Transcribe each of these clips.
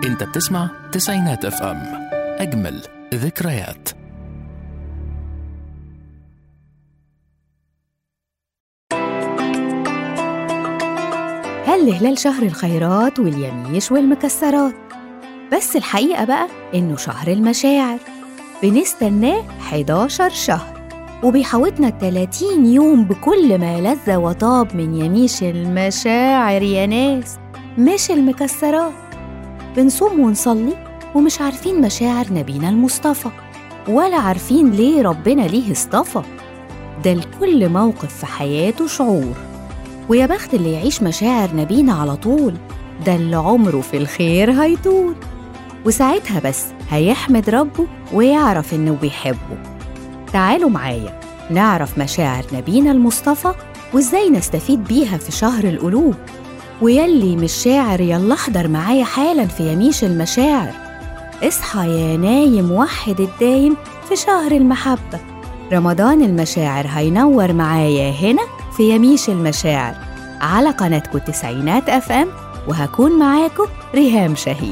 انت بتسمع تسعينات اف ام اجمل ذكريات هل هلال شهر الخيرات واليميش والمكسرات بس الحقيقة بقى إنه شهر المشاعر بنستناه 11 شهر وبيحوطنا 30 يوم بكل ما لذ وطاب من يميش المشاعر يا ناس مش المكسرات بنصوم ونصلي ومش عارفين مشاعر نبينا المصطفى ولا عارفين ليه ربنا ليه اصطفى ده لكل موقف في حياته شعور ويا بخت اللي يعيش مشاعر نبينا على طول ده اللي عمره في الخير هيطول وساعتها بس هيحمد ربه ويعرف إنه بيحبه تعالوا معايا نعرف مشاعر نبينا المصطفى وإزاي نستفيد بيها في شهر القلوب ويلي مش شاعر يلا احضر معايا حالا في يميش المشاعر اصحى يا نايم وحد الدايم في شهر المحبة رمضان المشاعر هينور معايا هنا في يميش المشاعر على قناتكم التسعينات اف ام وهكون معاكم ريهام شاهين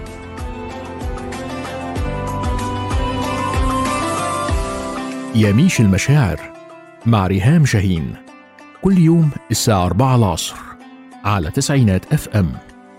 يميش المشاعر مع ريهام شاهين كل يوم الساعة 4 العصر على تسعينات اف ام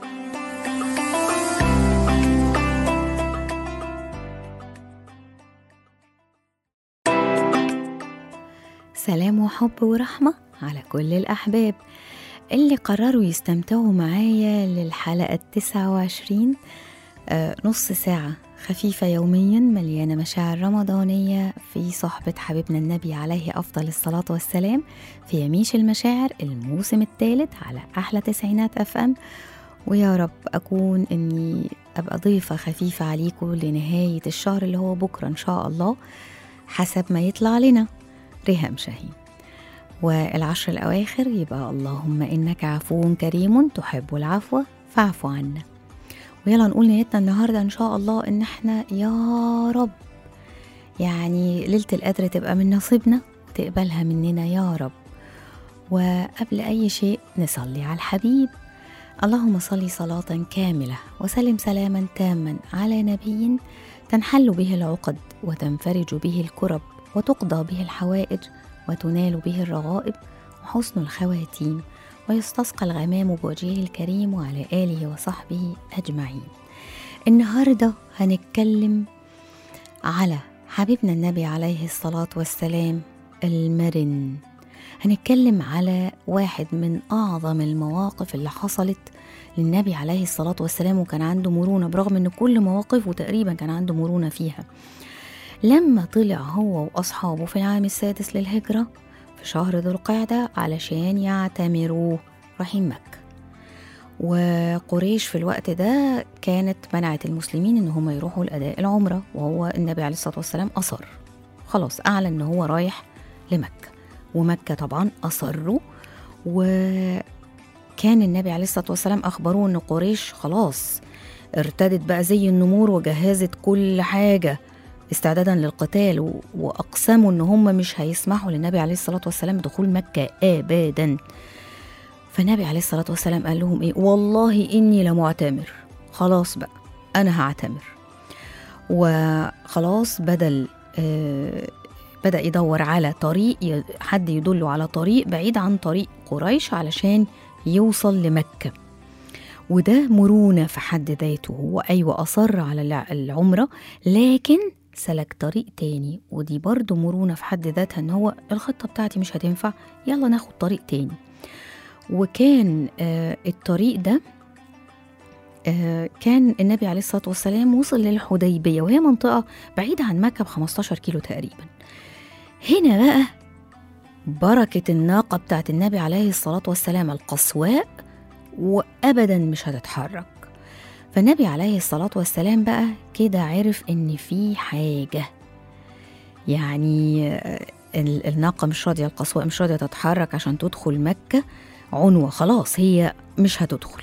سلام وحب ورحمة على كل الأحباب اللي قرروا يستمتعوا معايا للحلقة التسعة وعشرين آه نص ساعة خفيفة يوميا مليانة مشاعر رمضانية في صحبة حبيبنا النبي عليه أفضل الصلاة والسلام في يميش المشاعر الموسم الثالث على أحلى تسعينات أف أم ويا رب أكون إني أبقى ضيفة خفيفة عليكم لنهاية الشهر اللي هو بكرة إن شاء الله حسب ما يطلع لنا ريهام شاهين والعشر الأواخر يبقى اللهم إنك عفو كريم تحب العفو فاعف عنا ويلا نقول نيتنا النهاردة إن شاء الله إن إحنا يا رب يعني ليلة القدر تبقى من نصيبنا وتقبلها مننا يا رب وقبل أي شيء نصلي على الحبيب اللهم صل صلاة كاملة وسلم سلاما تاما على نبي تنحل به العقد وتنفرج به الكرب وتقضى به الحوائج وتنال به الرغائب وحسن الخواتيم ويستسقى الغمام بوجهه الكريم وعلى آله وصحبه أجمعين النهاردة هنتكلم على حبيبنا النبي عليه الصلاة والسلام المرن هنتكلم على واحد من أعظم المواقف اللي حصلت للنبي عليه الصلاة والسلام وكان عنده مرونة برغم أن كل مواقفه تقريبا كان عنده مرونة فيها لما طلع هو وأصحابه في العام السادس للهجرة في شهر ذو القعدة علشان يعتمروا رايحين مكة وقريش في الوقت ده كانت منعت المسلمين ان هم يروحوا لأداء العمرة وهو النبي عليه الصلاة والسلام أصر خلاص أعلن ان هو رايح لمكة ومكة طبعا أصروا وكان النبي عليه الصلاة والسلام أخبروه ان قريش خلاص ارتدت بقى زي النمور وجهزت كل حاجة استعدادا للقتال و- واقسموا ان هم مش هيسمحوا للنبي عليه الصلاه والسلام بدخول مكه ابدا فالنبي عليه الصلاه والسلام قال لهم ايه والله اني لمعتمر خلاص بقى انا هعتمر وخلاص بدل آه بدا يدور على طريق ي- حد يدله على طريق بعيد عن طريق قريش علشان يوصل لمكه وده مرونه في حد ذاته هو ايوه اصر على الع- العمره لكن سلك طريق تاني ودي برضه مرونة في حد ذاتها ان هو الخطة بتاعتي مش هتنفع يلا ناخد طريق تاني وكان آه الطريق ده آه كان النبي عليه الصلاة والسلام وصل للحديبية وهي منطقة بعيدة عن مكة ب 15 كيلو تقريبا هنا بقى بركة الناقة بتاعت النبي عليه الصلاة والسلام القصواء وأبدا مش هتتحرك فالنبي عليه الصلاة والسلام بقى كده عرف إن في حاجة يعني آه، ال- الناقة مش راضية القصواء مش راضية تتحرك عشان تدخل مكة عنوة خلاص هي مش هتدخل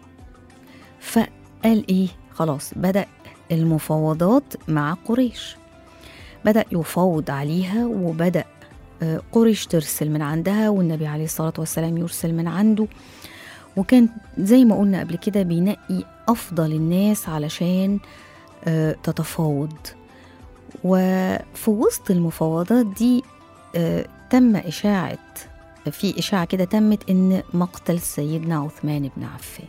فقال إيه خلاص بدأ المفاوضات مع قريش بدأ يفاوض عليها وبدأ آه، قريش ترسل من عندها والنبي عليه الصلاة والسلام يرسل من عنده وكان زي ما قلنا قبل كده بينقي أفضل الناس علشان آه، تتفاوض وفي وسط المفاوضات دي آه، تم إشاعة في إشاعة كده تمت إن مقتل سيدنا عثمان بن عفان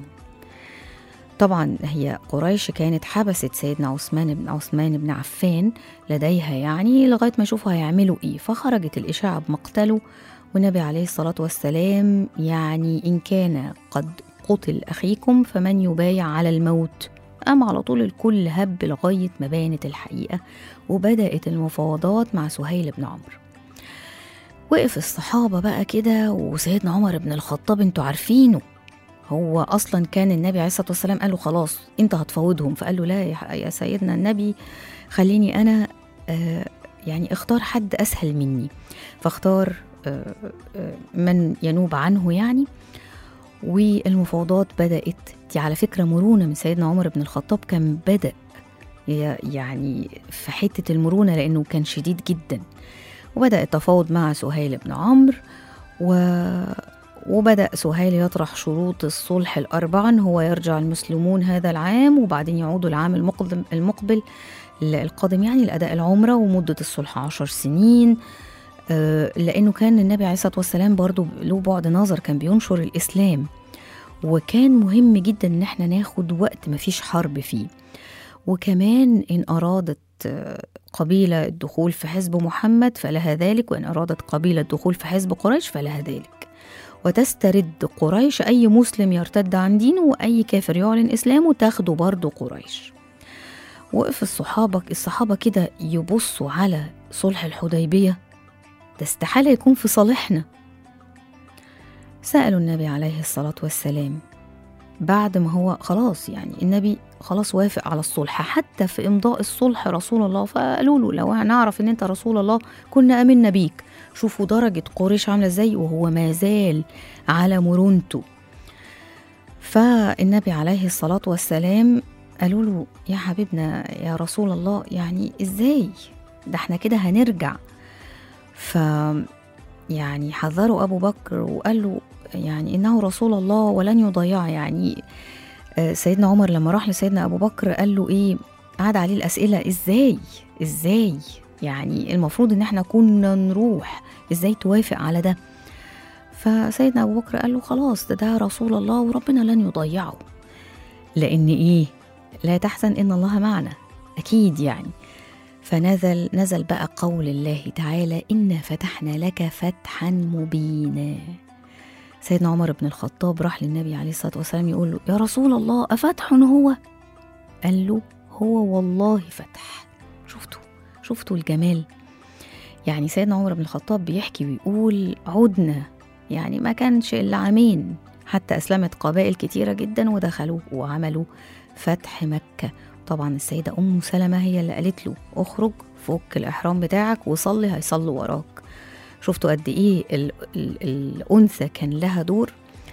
طبعا هي قريش كانت حبست سيدنا عثمان بن عثمان بن عفان لديها يعني لغاية ما يشوفوا هيعملوا إيه فخرجت الإشاعة بمقتله والنبي عليه الصلاة والسلام يعني إن كان قد قتل أخيكم فمن يبايع على الموت قام على طول الكل هب لغاية ما بانت الحقيقة وبدأت المفاوضات مع سهيل بن عمرو وقف الصحابة بقى كده وسيدنا عمر بن الخطاب انتوا عارفينه هو أصلا كان النبي عليه الصلاة والسلام قال له خلاص انت هتفاوضهم فقال له لا يا يا سيدنا النبي خليني أنا آه يعني اختار حد أسهل مني فاختار آه آه من ينوب عنه يعني والمفاوضات بدأت دي على فكرة مرونة من سيدنا عمر بن الخطاب كان بدأ ي- يعني في حتة المرونة لأنه كان شديد جدا وبدأ التفاوض مع سهيل بن عمرو و... وبدأ سهيل يطرح شروط الصلح الأربعة إن هو يرجع المسلمون هذا العام وبعدين يعودوا العام المقدم المقبل القادم يعني لأداء العمرة ومدة الصلح عشر سنين آه، لأنه كان النبي عليه الصلاة والسلام برضو له بعد نظر كان بينشر الإسلام وكان مهم جدا إن احنا ناخد وقت مفيش حرب فيه وكمان إن أرادت آه، قبيلة الدخول في حزب محمد فلها ذلك وإن أرادت قبيلة الدخول في حزب قريش فلها ذلك وتسترد قريش أي مسلم يرتد عن دينه وأي كافر يعلن إسلامه تاخده برضه قريش وقف الصحابة الصحابة كده يبصوا على صلح الحديبية ده استحالة يكون في صالحنا سألوا النبي عليه الصلاة والسلام بعد ما هو خلاص يعني النبي خلاص وافق على الصلح حتى في إمضاء الصلح رسول الله فقالوا له لو هنعرف إن أنت رسول الله كنا آمنا بيك شوفوا درجة قريش عاملة إزاي وهو ما زال على مرونته فالنبي عليه الصلاة والسلام قالوا له يا حبيبنا يا رسول الله يعني إزاي ده احنا كده هنرجع ف يعني حذروا أبو بكر وقال له يعني إنه رسول الله ولن يضيع يعني آه، سيدنا عمر لما راح لسيدنا أبو بكر قال له إيه قعد عليه الأسئلة إزاي إزاي يعني المفروض إن إحنا كنا نروح إزاي توافق على ده فسيدنا أبو بكر قال له خلاص ده, ده رسول الله وربنا لن يضيعه لأن إيه لا تحزن إن الله معنا أكيد يعني فنزل نزل بقى قول الله تعالى إنا فتحنا لك فتحا مبينا سيدنا عمر بن الخطاب راح للنبي عليه الصلاة والسلام يقول له يا رسول الله أفتح هو قال له هو والله فتح شفتوا شفتوا الجمال يعني سيدنا عمر بن الخطاب بيحكي ويقول عدنا يعني ما كانش إلا عامين حتى أسلمت قبائل كتيرة جدا ودخلوا وعملوا فتح مكة طبعا السيدة أم سلمة هي اللي قالت له اخرج فك الإحرام بتاعك وصلي هيصلوا وراك شفتوا قد إيه ال ال الأنثى كان لها دور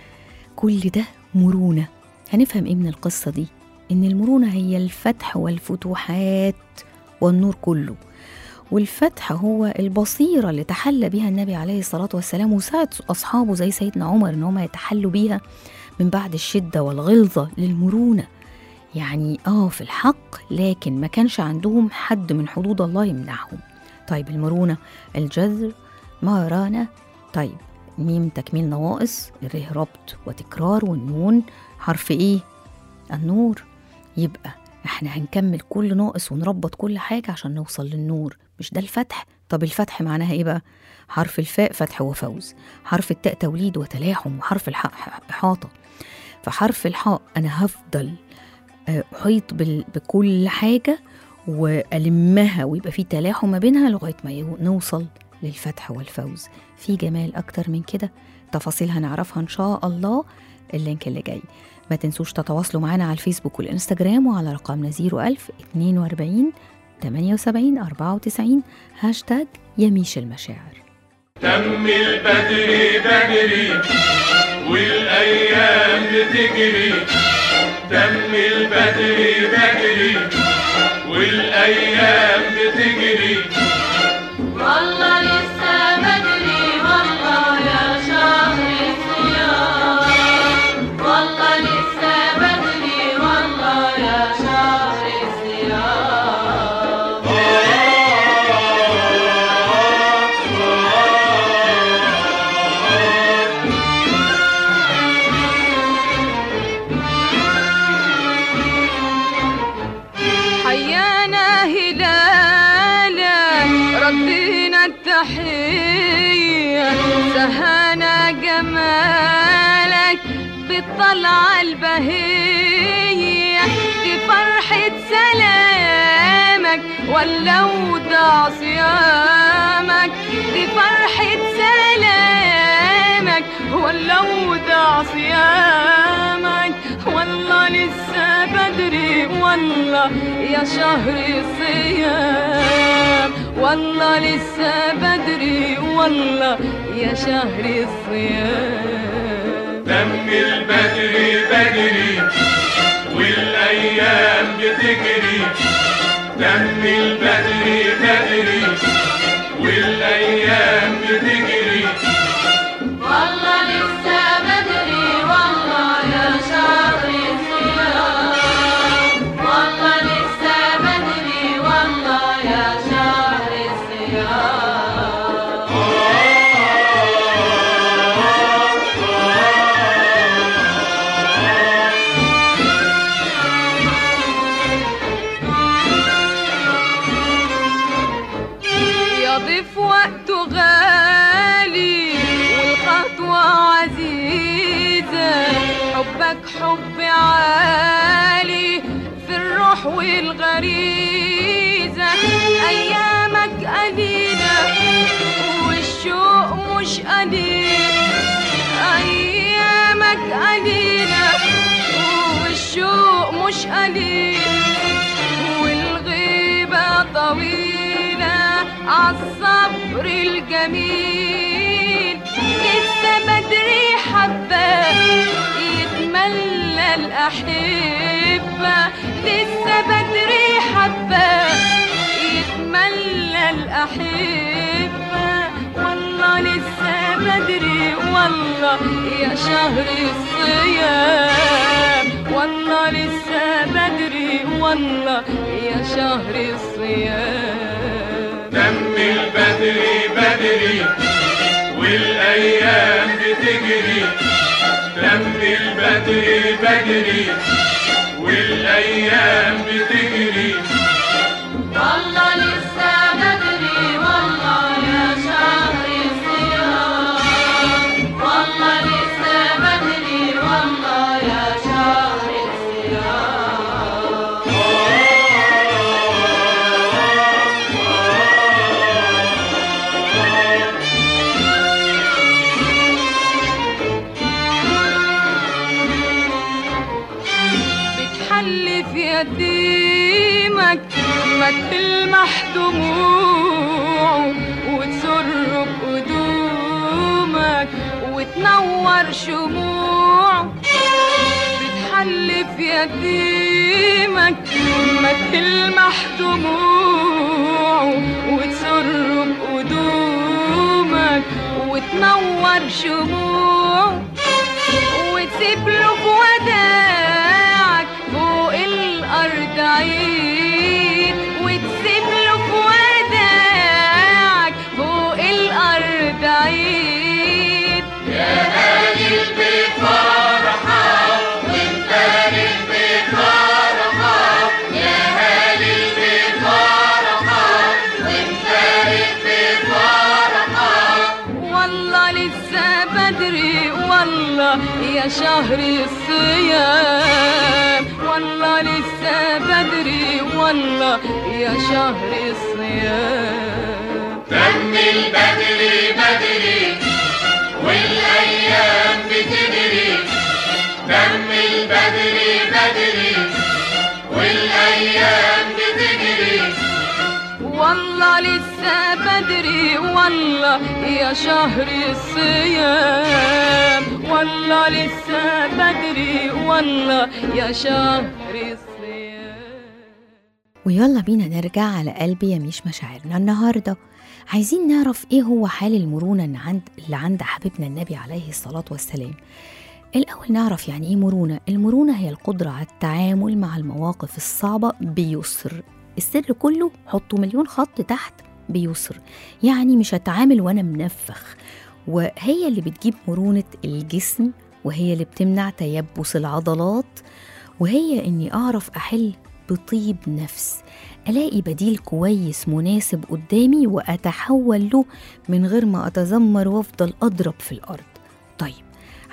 كل ده مرونة هنفهم إيه من القصة دي إن المرونة هي الفتح والفتوحات والنور كله والفتح هو البصيرة اللي تحلى بها النبي عليه الصلاة والسلام وساعد أصحابه زي سيدنا عمر إن هم يتحلوا بيها من بعد الشدة والغلظة للمرونة يعني آه في الحق لكن ما كانش عندهم حد من حدود الله يمنعهم طيب المرونة الجذر مهرانة طيب ميم تكميل نواقص الره ربط وتكرار والنون حرف ايه النور يبقى احنا هنكمل كل ناقص ونربط كل حاجة عشان نوصل للنور مش ده الفتح طب الفتح معناها ايه بقى حرف الفاء فتح وفوز حرف التاء توليد وتلاحم وحرف الحاء إحاطة فحرف الحاء أنا هفضل أحيط بال- بكل حاجة وألمها ويبقى في تلاحم ما بينها لغاية ما يو- نوصل للفتح والفوز في جمال أكتر من كده تفاصيل هنعرفها إن شاء الله اللينك اللي جاي ما تنسوش تتواصلوا معنا على الفيسبوك والإنستجرام وعلى رقمنا 01000 42 78 94 هاشتاج يميش المشاعر تم البدر بدري والايام بتجري تم البدر بدري والايام بتجري والله لسه بدري والله يا شهر الصيام والله لسه بدري والله الطلعة البهية دي فرحة سلامك ولا ودع صيامك دي فرحة سلامك ولا ودع صيامك والله لسه بدري والله يا شهر الصيام والله لسه بدري والله يا شهر الصيام دم البدري بدري والايام بتجري دم البدري بدري والايام بتجري والله لسه بدري والله يا شهر الصيام والله لسه بدري والله يا شهر الصيام يضيف وقته غالي والخطوة عزيزة حبك حب عالي في الروح والغريزة أيامك قليلة والشوق مش قليل أيامك قليلة والشوق مش قليل والغيبة طويلة عالصبر الجميل لسه بدري حبة يتملى الأحبة لسه بدري حبة يتملى الأحبة والله لسه بدري والله يا شهر الصيام والله لسه بدري والله يا شهر الصيام دم البدري بدري والايام بتجري دم البدري بدري والايام بتجري والله لسه بدري والله يا شهر الصيام والله لسه بدري والله يا شهر الصيام بتحلف يتيمك ما تلمح دموعه وتسر بقدومك وتنور شموعه بتحلف يتيمك ما تلمح دموعه وتسر بقدومك وتنور شموعه وتسيب له في وداعك فوق الأرض عيد وتسيب له في وداعك فوق الأرض عيد والله لسه بدري والله يا شهر الصيام والله لسه بدري والله يا شهر الصيام دم البدري بدري والايام بتجري دم البدري بدري والايام بتجري والله لسه بدري والله يا شهر الصيام والله لسه بدري والله يا شهر الصيام ويلا بينا نرجع على قلبي يميش مشاعرنا النهارده عايزين نعرف ايه هو حال المرونة اللي عند اللي عند حبيبنا النبي عليه الصلاة والسلام الأول نعرف يعني ايه مرونة المرونة هي القدرة على التعامل مع المواقف الصعبة بيسر السر كله حطوا مليون خط تحت بيسر يعني مش هتعامل وانا منفخ وهي اللي بتجيب مرونة الجسم وهي اللي بتمنع تيبس العضلات وهي اني اعرف احل بطيب نفس الاقي بديل كويس مناسب قدامي واتحول له من غير ما اتذمر وافضل اضرب في الارض طيب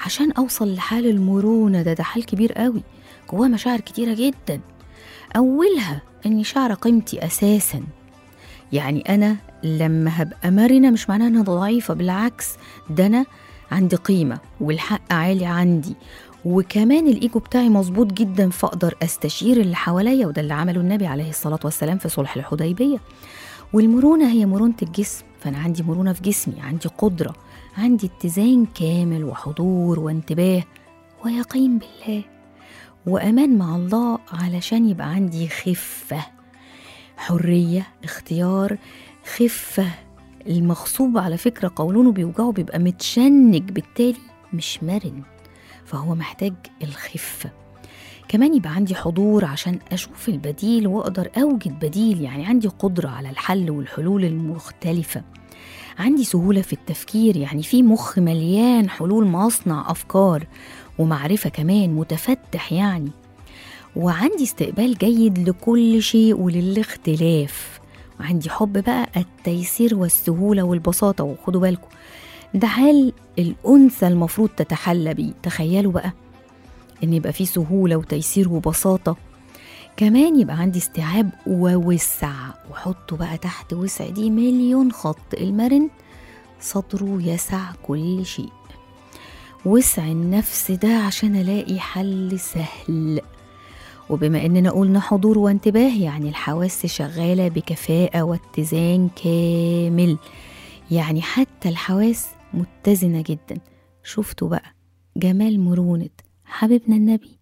عشان أوصل لحال المرونة ده ده حال كبير قوي جواه مشاعر كتيرة جدا أولها إني شعر قيمتي أساسا يعني أنا لما هبقى مرنة مش معناها إنها ضعيفة بالعكس ده أنا عندي قيمة والحق عالي عندي وكمان الإيجو بتاعي مظبوط جدا فأقدر أستشير اللي حواليا وده اللي عمله النبي عليه الصلاة والسلام في صلح الحديبية والمرونة هي مرونة الجسم فأنا عندي مرونة في جسمي عندي قدرة عندي اتزان كامل وحضور وانتباه ويقين بالله وأمان مع الله علشان يبقى عندي خفة حرية اختيار خفة المغصوب على فكرة قولونه بيوجعه بيبقى متشنج بالتالي مش مرن فهو محتاج الخفة كمان يبقى عندي حضور عشان أشوف البديل وأقدر أوجد بديل يعني عندي قدرة على الحل والحلول المختلفة عندي سهولة في التفكير يعني في مخ مليان حلول مصنع أفكار ومعرفة كمان متفتح يعني وعندي استقبال جيد لكل شيء وللاختلاف وعندي حب بقى التيسير والسهولة والبساطة وخدوا بالكم ده حال الأنثى المفروض تتحلى بيه تخيلوا بقى إن يبقى فيه سهولة وتيسير وبساطة كمان يبقى عندي استيعاب ووسع وحطوا بقى تحت وسع دي مليون خط المرن صدره يسع كل شيء وسع النفس ده عشان ألاقي حل سهل وبما إننا قلنا حضور وانتباه يعني الحواس شغالة بكفاءة واتزان كامل يعني حتى الحواس متزنة جدا شفتوا بقى جمال مرونة حبيبنا النبي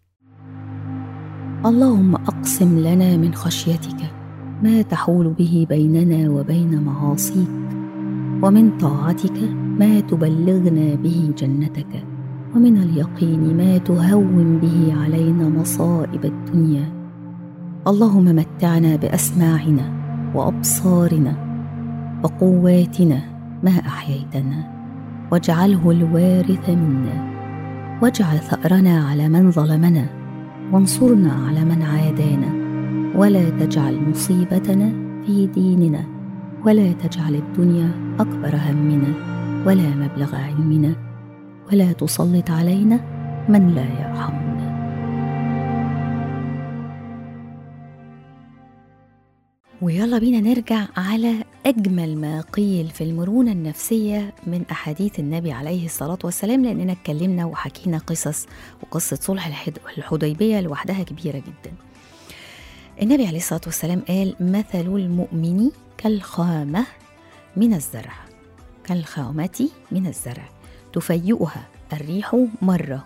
اللهم اقسم لنا من خشيتك ما تحول به بيننا وبين معاصيك ومن طاعتك ما تبلغنا به جنتك ومن اليقين ما تهون به علينا مصائب الدنيا اللهم متعنا باسماعنا وابصارنا وقواتنا ما احييتنا واجعله الوارث منا واجعل ثارنا على من ظلمنا وانصرنا على من عادانا ولا تجعل مصيبتنا في ديننا ولا تجعل الدنيا اكبر همنا ولا مبلغ علمنا ولا تسلط علينا من لا يرحمنا ويلا بينا نرجع على أجمل ما قيل في المرونة النفسية من أحاديث النبي عليه الصلاة والسلام لأننا اتكلمنا وحكينا قصص وقصة صلح الحد- الحديبية لوحدها كبيرة جدا النبي عليه الصلاة والسلام قال مثل المؤمن كالخامة من الزرع كالخامة من الزرع تفيئها الريح مرة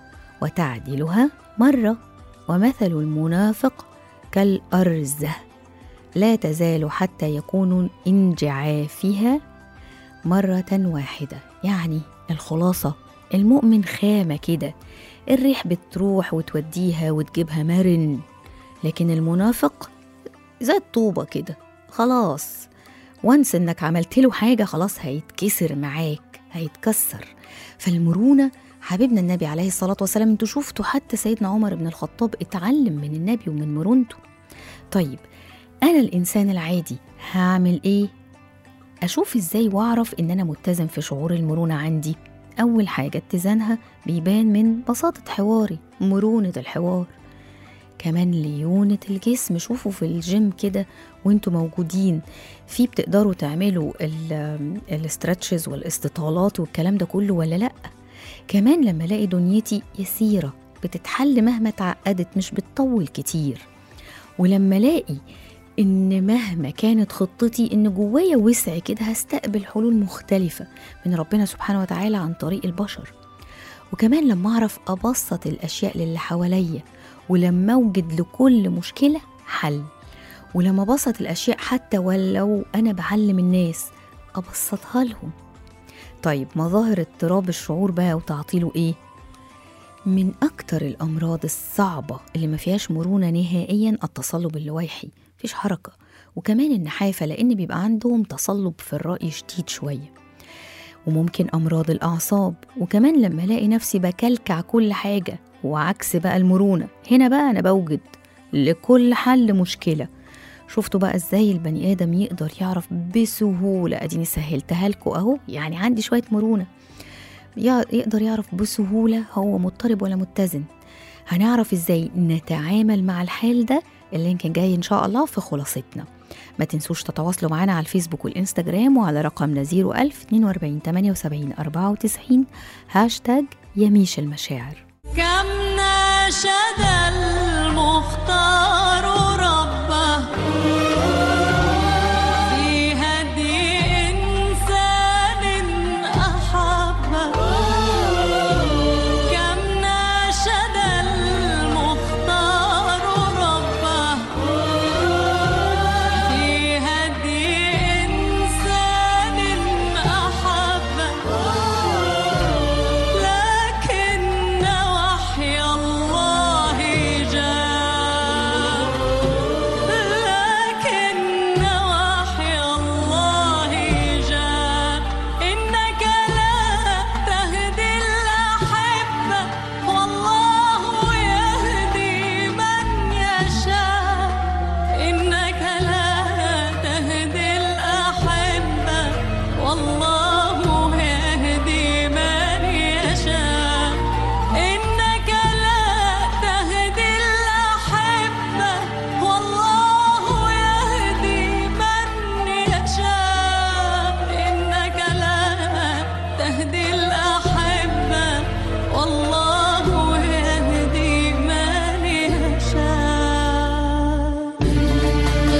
وتعدلها مرة ومثل المنافق كالأرزة لا تزال حتى يكون انجعافها مرة واحدة يعني الخلاصة المؤمن خامة كده الريح بتروح وتوديها وتجيبها مرن لكن المنافق زي الطوبة كده خلاص وانس انك عملت له حاجة خلاص هيتكسر معاك هيتكسر فالمرونة حبيبنا النبي عليه الصلاة والسلام انتوا شفتوا حتى سيدنا عمر بن الخطاب اتعلم من النبي ومن مرونته طيب أنا الإنسان العادي هعمل إيه؟ أشوف إزاي وأعرف إن أنا متزن في شعور المرونة عندي أول حاجة اتزانها بيبان من بساطة حواري مرونة الحوار كمان ليونة الجسم شوفوا في الجيم كده وانتوا موجودين في بتقدروا تعملوا الاسترتشز والاستطالات والكلام ده كله ولا لأ كمان لما الاقي دنيتي يسيرة بتتحل مهما اتعقدت مش بتطول كتير ولما الاقي ان مهما كانت خطتي ان جوايا وسع كده هستقبل حلول مختلفة من ربنا سبحانه وتعالى عن طريق البشر وكمان لما اعرف ابسط الاشياء للي حواليا ولما اوجد لكل مشكلة حل ولما بسط الاشياء حتى ولو انا بعلم الناس ابسطها لهم طيب مظاهر اضطراب الشعور بقى وتعطيله ايه من أكتر الأمراض الصعبة اللي ما فيهاش مرونة نهائيا التصلب اللويحي مفيش حركة وكمان النحافة لأن بيبقى عندهم تصلب في الرأي شديد شوية وممكن أمراض الأعصاب وكمان لما ألاقي نفسي بكلكع كل حاجة وعكس بقى المرونة هنا بقى أنا بوجد لكل حل مشكلة شفتوا بقى ازاي البني آدم يقدر يعرف بسهولة أديني سهلتها لكم أهو يعني عندي شوية مرونة يع- يقدر يعرف بسهولة هو مضطرب ولا متزن هنعرف ازاي نتعامل مع الحال ده اللينك جاي ان شاء الله في خلاصتنا ما تنسوش تتواصلوا معنا على الفيسبوك والانستجرام وعلى رقمنا 01000 42 78 94 هاشتاج يميش المشاعر كم ناشد المختار ربه في هدي إنسان أحبه كم ناشد المختار ربه في هدي إنسان أحبه لكن وحي الله جاء لكن وحي الله جاء إنك لا تهدي الأحبة والله يهدي من يشاء إنك لا تهدي الأحبة والله يهدي من يشاء إنك لا تهدي الأحبة والله يهدي من يشاء إنك لا تهدي الأحبة والله يهدي من يشاء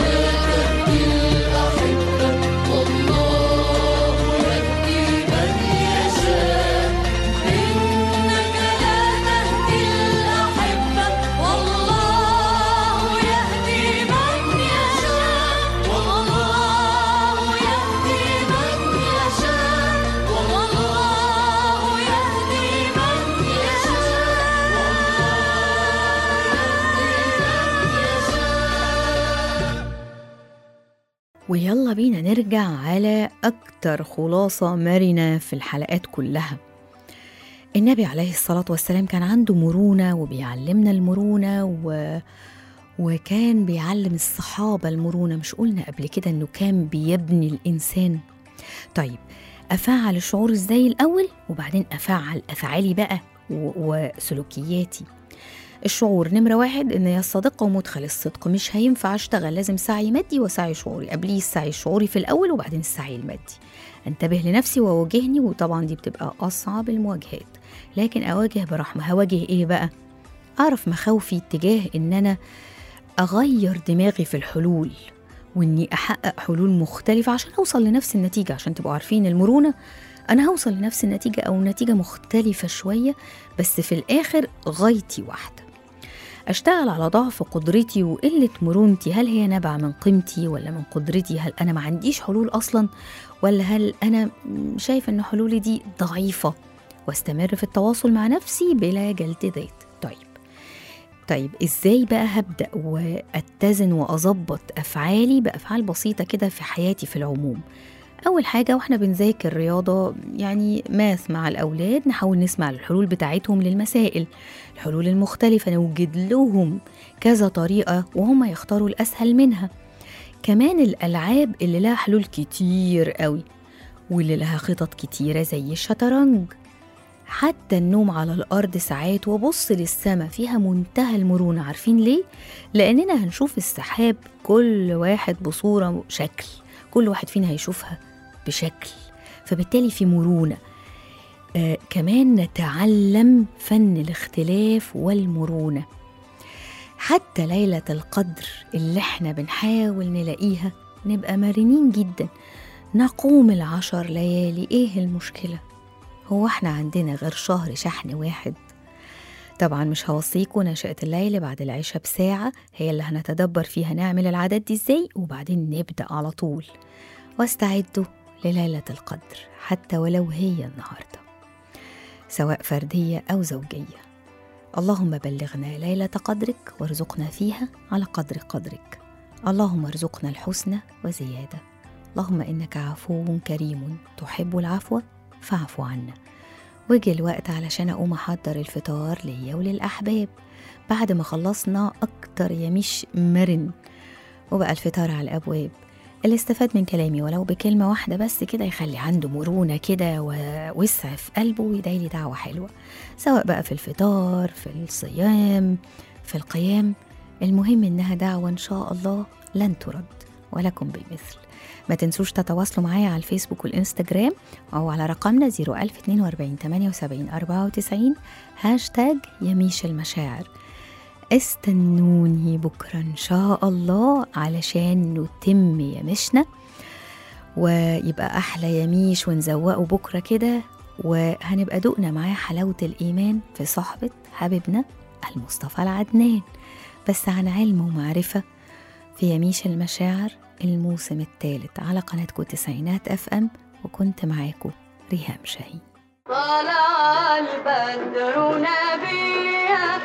إنك لا تهدي الأحبة والله يهدي من يشاء والله يهدي من يشاء والله يهدي من يشاء ويلا بينا نرجع على أكتر خلاصة مرنة في الحلقات كلها النبي عليه الصلاة والسلام كان عنده مرونة وبيعلمنا المرونة و... وكان بيعلم الصحابة المرونة مش قلنا قبل كده إنه كان بيبني الإنسان طيب أفعل الشعور إزاي الأول وبعدين أفعل أفعالي بقى و... وسلوكياتي الشعور نمرة واحد إن يا الصادق ومدخل الصدق مش هينفع أشتغل لازم سعي مادي وسعي شعوري قبليه السعي الشعوري في الأول وبعدين السعي المادي انتبه لنفسي وأواجهني وطبعا دي بتبقى أصعب المواجهات لكن أواجه برحمة هواجه إيه بقى؟ أعرف مخاوفي اتجاه إن أنا أغير دماغي في الحلول وإني أحقق حلول مختلفة عشان أوصل لنفس النتيجة عشان تبقوا عارفين المرونة أنا هوصل لنفس النتيجة أو نتيجة مختلفة شوية بس في الآخر غايتي واحدة أشتغل على ضعف قدرتي وقلة مرونتي هل هي نابعة من قيمتي ولا من قدرتي هل أنا ما عنديش حلول أصلا ولا هل أنا شايف أن حلولي دي ضعيفة واستمر في التواصل مع نفسي بلا جلد ذات طيب طيب ازاي بقى هبدأ واتزن واظبط افعالي بافعال بسيطة كده في حياتي في العموم أول حاجة وإحنا بنذاكر رياضة يعني ماث مع الأولاد نحاول نسمع الحلول بتاعتهم للمسائل الحلول المختلفة نوجد لهم كذا طريقة وهم يختاروا الأسهل منها كمان الألعاب اللي لها حلول كتير قوي واللي لها خطط كتيرة زي الشطرنج حتى النوم على الأرض ساعات وبص للسما فيها منتهى المرونة عارفين ليه؟ لأننا هنشوف السحاب كل واحد بصورة شكل كل واحد فينا هيشوفها بشكل فبالتالي في مرونة آه كمان نتعلم فن الاختلاف والمرونة حتى ليلة القدر اللي احنا بنحاول نلاقيها نبقى مرنين جدا نقوم العشر ليالي ايه المشكلة هو احنا عندنا غير شهر شحن واحد طبعا مش هوصيكوا نشأة الليل بعد العشاء بساعة هي اللي هنتدبر فيها نعمل العادات دي ازاي وبعدين نبدأ على طول واستعدوا لليلة القدر حتى ولو هي النهاردة سواء فردية أو زوجية اللهم بلغنا ليلة قدرك وارزقنا فيها على قدر قدرك اللهم ارزقنا الحسنى وزيادة اللهم إنك عفو كريم تحب العفو فاعف عنا وجه الوقت علشان أقوم أحضر الفطار ليا وللأحباب بعد ما خلصنا أكتر يميش مرن وبقى الفطار على الأبواب اللي استفاد من كلامي ولو بكلمة واحدة بس كده يخلي عنده مرونة كده ووسع في قلبه ويدعي لي دعوة حلوة سواء بقى في الفطار في الصيام في القيام المهم إنها دعوة إن شاء الله لن ترد ولكم بالمثل ما تنسوش تتواصلوا معايا على الفيسبوك والإنستجرام أو على رقمنا 01042 78 94 هاشتاج يميش المشاعر استنوني بكرة إن شاء الله علشان نتم يمشنا ويبقى أحلى يميش ونزوقه بكرة كده وهنبقى دقنا معاه حلاوة الإيمان في صحبة حبيبنا المصطفى العدنان بس عن علم ومعرفة في يميش المشاعر الموسم الثالث على قناتكم تسعينات اف ام وكنت معاكم ريهام شاهين طلع البدر نبيا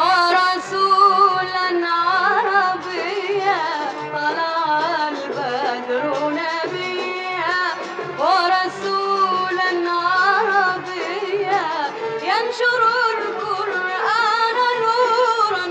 ورسولا عربيا طلع البدر نبيا ورسولا عربيا ينشر القرآن نورا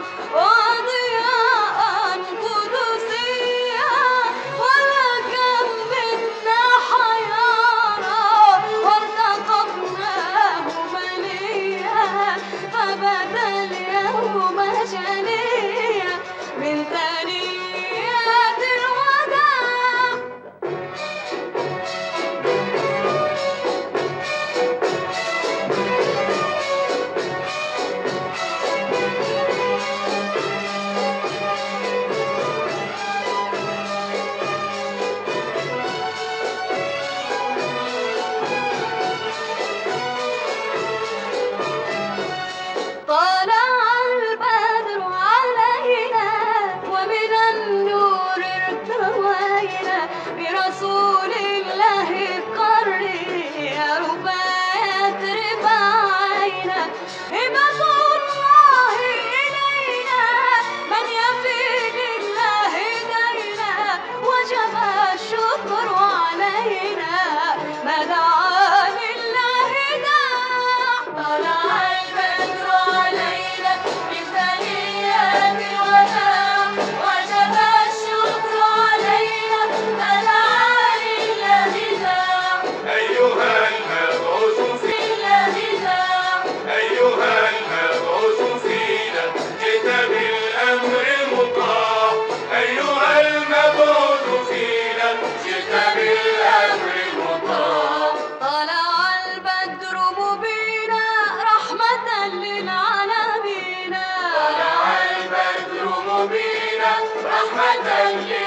وضياء قدسيا ولكم منا حيارى وارتقبناه مليا فبدا اليوم جليا من ثنيات الوداع طلع البدر علينا ومن النور ارتوينا برسول الله قري يا رباية رباعينا هبة الله إلينا من يفي لله دينا وجب الشكر علينا ما دعا لله داع طلع البدر علينا بثنيات الوداع وجب الشكر علينا ما دعا لله داع أيها المبعوث في لله داع أيها المبعوث فينا جئت بالأمر المطاع أيها المبعوث فينا جئت بالأمر المطاع طلع البدر مبينا رحمة للعالمين طلع البدر مبينا رحمة للعالمين